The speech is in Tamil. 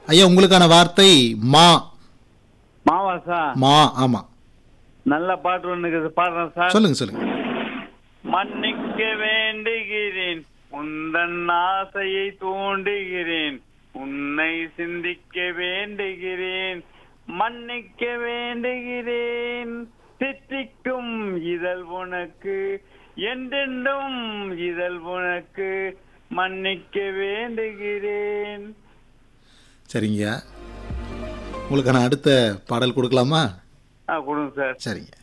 ஐயா உங்களுக்கான வார்த்தை மா மாவா சார் மா ஆமா நல்ல பாட்டு ஒண்ணு இருக்குது பாடுறேன் சார் சொல்லுங்க சொல்லுங்க மன்னிக்க வேண்டுகிறேன் உந்தன் ஆசையை தூண்டுகிறேன் உன்னை சிந்திக்க வேண்டுகிறேன் மன்னிக்க வேண்டுகிறேன் தித்திக்கும் இதழ் உனக்கு என்றென்றும் இதழ் உனக்கு மன்னிக்க வேண்டுகிறேன் சரிங்க உங்களுக்கான அடுத்த பாடல் கொடுக்கலாமா ஆ கொடுங்க சார் சரிங்க